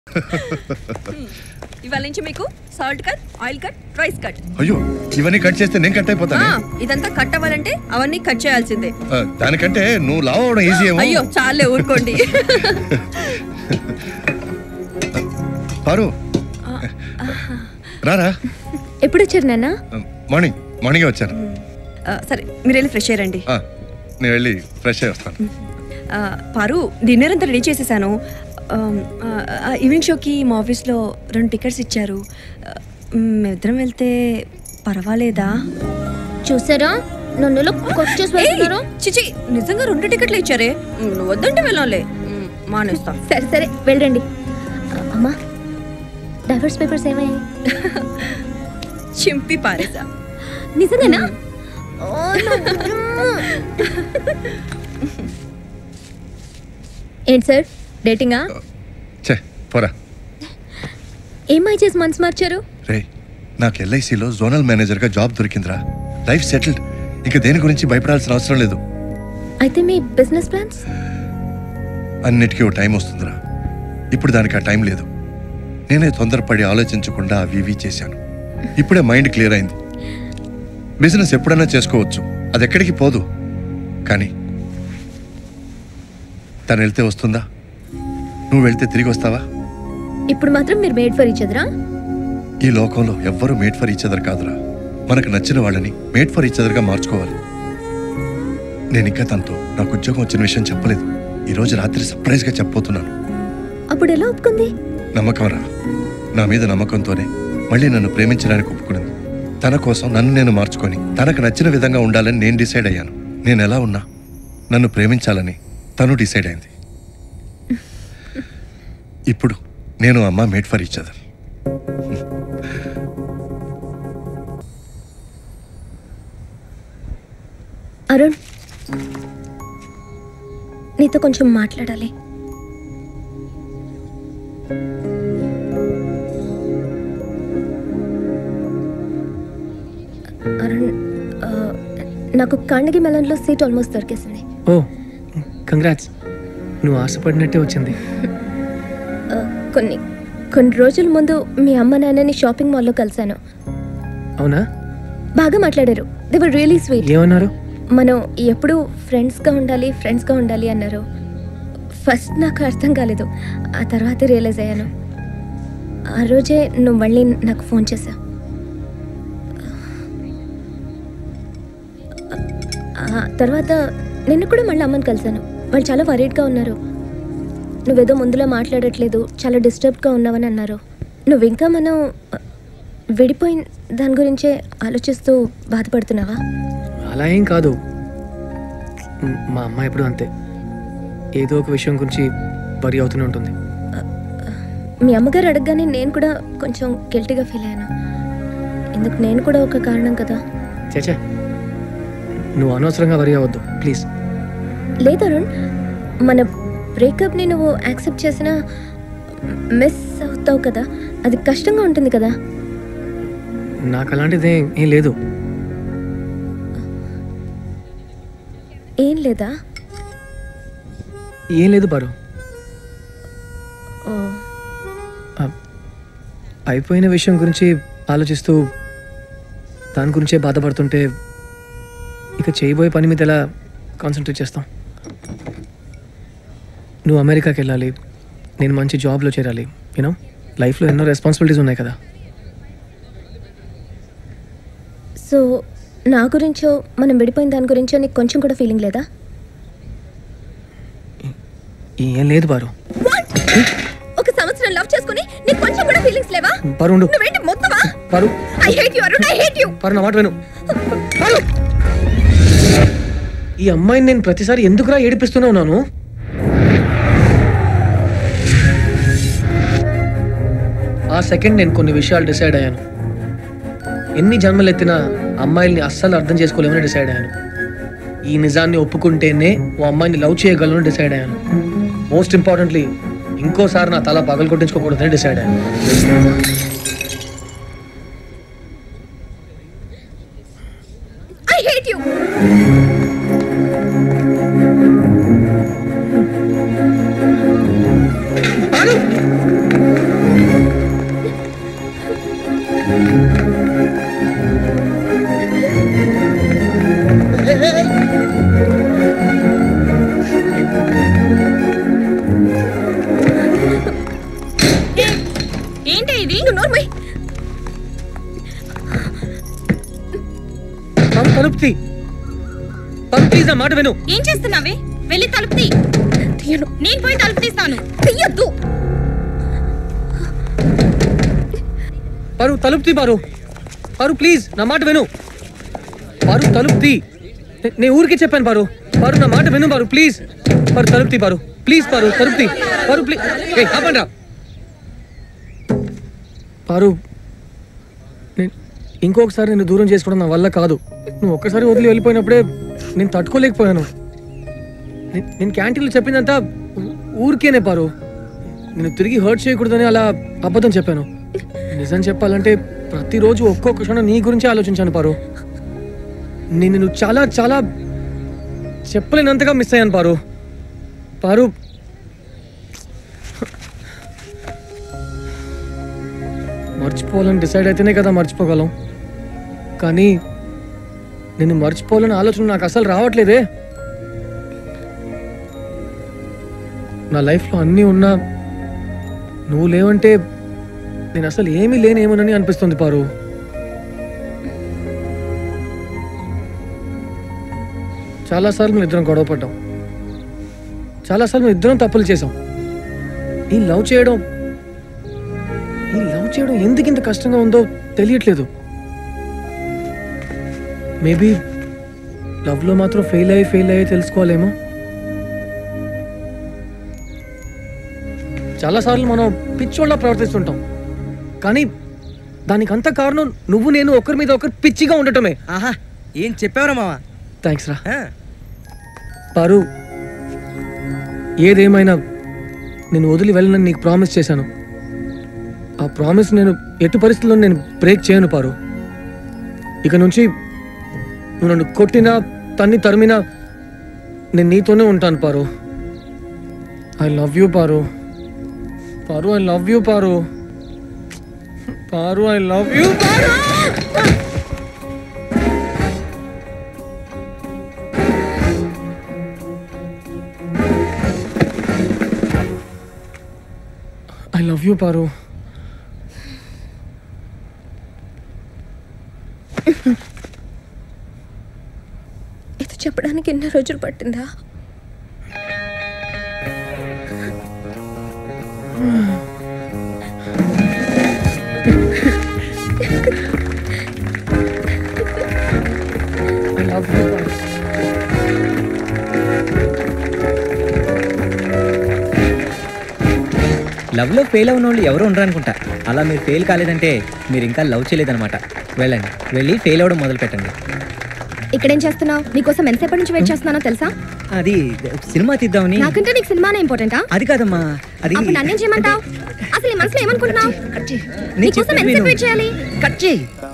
ఇవాళ నుంచి మీకు salt cut oil cut rice cut అయ్యో ఇవన్నీ కట్ చేస్తే నేను కట్ అయిపోతాను ఇదంతా కట్ అవ్వాలంటే అవన్నీ కట్ చేయాల్సిందే ఆ, దానికంటే నువ్వు లావ్ అవడం ఈజీ ఏమో అయ్యో చాలే ఊరుకోండి పారు రారా ఎప్పుడు వచ్చారు నాన్న మార్నింగ్ మార్నింగే వచ్చాను ఆ, సరే మీరు వెళ్ళి ఫ్రెష్ అయ్యారండి ఆ, నేను వెళ్ళి ఫ్రెష్ అయ్యి వస్తాను ఆ, పారు డిన్నర్ అంతా రెడీ చేసేసాను ఆమ్, ఆ, ఆ, ఈవినింగ్ షోకి మా ఆఫీస్లో రెండు టికెట్స్ ఇచ్చారు ఆ, మేమిద్దరం వెళ్తే పర్వాలేదా చూసారా నన్ను కొట్టేసి ఏయ్, వెళ్తున్నారు చిచి నిజంగా రెండు టికెట్లు ఇచ్చారే మ్, నువ్వు వద్దంటే వెళ్ళాలి మ్, మానేస్తా సరే సరే వెళ్ళండి అమ్మా డైవర్స్ పేపర్స్ ఏమయ్యాయి చింపి పారేసా నిజంగానా ఏంటి సార్ డేటింగా చే పోరా ఏమై చేసి మనసు మార్చారు రే నాకు ఎల్ఐసిలో జోనల్ మేనేజర్గా జాబ్ దొరికిందిరా లైఫ్ సెటిల్డ్ ఇక దేని గురించి భయపడాల్సిన అవసరం లేదు అయితే మీ బిజినెస్ ప్లాన్స్ అన్నిటికీ ఓ టైం వస్తుందిరా ఇప్పుడు దానికి ఆ టైం లేదు నేనే తొందరపడి ఆలోచించకుండా అవి ఇవి చేశాను ఇప్పుడే మైండ్ క్లియర్ అయింది బిజినెస్ ఎప్పుడైనా చేసుకోవచ్చు అది ఎక్కడికి పోదు కానీ తను వెళ్తే వస్తుందా నువ్వు వెళ్తే తిరిగి వస్తావా ఇప్పుడు మాత్రం మీరు మేడ్ ఫర్ ఈచ్ అదరా ఈ లోకంలో ఎవ్వరూ మేడ్ ఫర్ ఈచ్ అదర్ కాదురా మనకు నచ్చిన వాళ్ళని మేడ్ ఫర్ ఈచ్ అదర్గా మార్చుకోవాలి నేను ఇంకా తనతో నాకు ఉద్యోగం వచ్చిన విషయం చెప్పలేదు ఈ రోజు రాత్రి సర్ప్రైజ్గా చెప్పబోతున్నాను అప్పుడు ఎలా ఒప్పుకుంది నమ్మకం రా నా మీద నమ్మకంతోనే మళ్ళీ నన్ను ప్రేమించడానికి ఒప్పుకునింది తన కోసం నన్ను నేను మార్చుకొని తనకు నచ్చిన విధంగా ఉండాలని నేను డిసైడ్ అయ్యాను నేను ఎలా ఉన్నా నన్ను ప్రేమించాలని తను డిసైడ్ అయింది ఇప్పుడు నేను అమ్మ made for each other Arun నీతో కొంచెం మాట్లాడాలి అరుణ్ ఆ, నాకు కాండగి మెలన్లో సీట్ ఆల్మోస్ట్ దొరికేసింది ఓ కంగ్రాట్స్ నువ్వు ఆశపడినట్టే వచ్చింది ఆ, కొన్ని కొన్ని రోజుల ముందు మీ అమ్మ నాన్నని షాపింగ్ మాల్లో కలిశాను అవునా బాగా మాట్లాడారు దే వర్ రియలీ స్వీట్ ఏమన్నారు మనం ఎప్పుడు ఫ్రెండ్స్గా ఉండాలి ఫ్రెండ్స్గా ఉండాలి అన్నారు ఫస్ట్ నాకు అర్థం కాలేదు ఆ తర్వాత రియలైజ్ అయ్యాను ఆ రోజే నువ్వు మళ్ళీ నాకు ఫోన్ చేసా ఆ తర్వాత నిన్ను కూడా మళ్ళీ అమ్మని కలిశాను వాళ్ళు చాలా వరీడ్గా ఉన్నారు నువ్వేదో ముందులో మాట్లాడట్లేదు చాలా డిస్టర్బ్గా ఉన్నావని అన్నారు నువ్వు ఇంకా మనం విడిపోయిన దాని గురించే ఆలోచిస్తూ బాధపడుతున్నావా అలా ఏం కాదు మ్, మా అమ్మ ఎప్పుడు అంతే ఏదో ఒక విషయం గురించి వరి అవుతూనే ఉంటుంది మీ అమ్మగారు అడగగానే నేను కూడా కొంచెం గిల్టీగా ఫీల్ అయ్యాను ఎందుకు నేను కూడా ఒక కారణం కదా చేచే నువ్వు అనవసరంగా వరి అవ్వద్దు ప్లీజ్ లేదు అరుణ్ మన బ్రేకప్ని నువ్వు యాక్సెప్ట్ చేసినా మిస్ అవుతావు కదా అది కష్టంగా ఉంటుంది కదా నాకు అలాంటిది ఏం- ఏం లేదు ఏం లేదా ఏం లేదు బారు ఓ ఆ, అయిపోయిన విషయం గురించి ఆలోచిస్తూ దాని గురించే బాధపడుతుంటే ఇక చేయబోయే పని మీద ఎలా కాన్సన్ట్రేట్ చేస్తాం నువ్వు అమెరికాకి వెళ్ళాలి నేను మంచి జాబ్లో చేరాలి యూనో లైఫ్లో ఎన్నో రెస్పాన్సిబిలిటీస్ ఉన్నాయి కదా సో నా గురించో మనం విడిపోయిన దాని గురించో నీకు కొంచెం కూడా ఫీలింగ్ లేదా ఏం లేదు బారు ఒక సంవత్సరం లవ్ చేసుకుని నీకు కొంచెం కూడా ఫీలింగ్స్ లేవా పరు ఉండు నువ్వేంటి మొత్తమా Paru I hate you Arun I hate you Paru నా మాట విను పరు! ఈ అమ్మాయిని నేను ప్రతిసారి ఎందుకురా ఏడిపిస్తూనే ఉన్నాను ఆ సెకండ్ నేను కొన్ని విషయాలు డిసైడ్ అయ్యాను ఎన్ని జన్మలు ఎత్తినా అమ్మాయిల్ని అస్సలు అర్థం చేసుకోలేమని డిసైడ్ అయ్యాను ఈ నిజాన్ని ఒప్పుకుంటేనే ఓ అమ్మాయిని లవ్ చేయగలను డిసైడ్ అయ్యాను మోస్ట్ ఇంపార్టెంట్లీ ఇంకోసారి నా తల పగలు కొట్టించుకోకూడదని డిసైడ్ అయ్యాను ఐ హేట్ యు ఆగు! నువ్వు నోర్మై పారు తలుపు తీ పారు ప్లీజ్ నా మాట విను ఏం చేస్తున్నావే వెళ్ళి తలుపు తీ తీయను నేను పోయి తలుపు తీస్తాను తీయద్దు పారు తలుపు తీ పారు పారు ప్లీజ్ నా మాట విను పారు తలుపు తీ నే- నేను ఊరికి చెప్పాను పారు పారు నా మాట విను పారు ప్లీజ్ పారు తలుపు తీ పారు ప్లీజ్ పారు తలుపు తీ పారు ప్లీజ్ ఏ ఆపండి పారు నేను ఇంకొకసారి నేను దూరం చేసుకోవడం నా వల్ల కాదు నువ్వు ఒక్కసారి వదిలి వెళ్ళిపోయినప్పుడే నేను తట్టుకోలేకపోయాను నే- నేను క్యాంటీన్లో చెప్పిందంతా ఊ- ఊరికేనే పారు నేను తిరిగి హర్ట్ చేయకూడదని అలా అబద్ధం చెప్పాను నిజం చెప్పాలంటే ప్రతిరోజు ఒక్కొక్క క్షణం నీ గురించి ఆలోచించాను పారు నేను నువ్వు చాలా చాలా చెప్పలేనంతగా మిస్ అయ్యాను పారు పారు మర్చిపోవాలని డిసైడ్ అయితేనే కదా మర్చిపోగలం కానీ నేను మర్చిపోవాలని ఆలోచన నాకు అసలు రావట్లేదే నా లైఫ్లో అన్నీ ఉన్నా నువ్వు లేవంటే నేను అసలు ఏమీ లేనేమోనని అనిపిస్తుంది పారు చాలాసార్లు మేము ఇద్దరం గొడవ పడ్డాం చాలాసార్లు మేము ఇద్దరం తప్పులు చేసాం ఈ లవ్ చేయడం ఈ లవ్ చేయడం ఎందుకు ఇంత కష్టంగా ఉందో తెలియట్లేదు మేబీ లవ్లో మాత్రం ఫెయిల్ అయ్యి ఫెయిల్ అయ్యి తెలుసుకోవాలేమో చాలాసార్లు మనం పిచ్చోళ్ళ ప్రవర్తిస్తుంటాం కానీ దానికంత కారణం నువ్వు నేను ఒకరి మీద ఒకరు పిచ్చిగా ఉండటమే ఆహా ఏం చెప్పావురా మావా థ్యాంక్స్ రా ఆ, పారు ఏదేమైనా నేను వదిలి వెళ్ళనని నీకు ప్రామిస్ చేశాను ఆ ప్రామిస్ నేను ఎటు పరిస్థితుల్లో నేను బ్రేక్ చేయను పారు ఇక నుంచి నువ్వు నన్ను కొట్టినా తన్ని తరిమినా నేను నీతోనే ఉంటాను Paru I love you Paru Paru I love you Paru Paru I love you Paru I love you Paru ఇది చెప్పడానికి ఎన్ని రోజులు పట్టిందా ఐ లవ్ యూ పారు లవ్లో ఫెయిల్ అయిన వాళ్ళు ఎవరు ఉండరు అనుకుంటా అలా మీరు ఫెయిల్ కాలేదంటే మీరు ఇంకా లవ్ చేయలేదన్నమాట వెళ్ళండి వెళ్ళి ఫెయిల్ అవ్వడం మొదలు పెట్టండి ఇక్కడేం చేస్తున్నావు నీకోసం ఎంతసేపటి నుంచి వెయిట్ చేస్తున్నానో తెలుసా అది సినిమా తీద్దామని నాకంటే నీకు సినిమానే ఇంపార్టెంటా అది కాదమ్మా అది అప్పుడు నన్నేం చేయమంటావు అసలు నీ మనసులో ఏమనుకుంటున్నావు నేను నీకోసం చెప్పేది ఎంతసేపు విను. వెయిట్ చేయాలి కట్ చేయి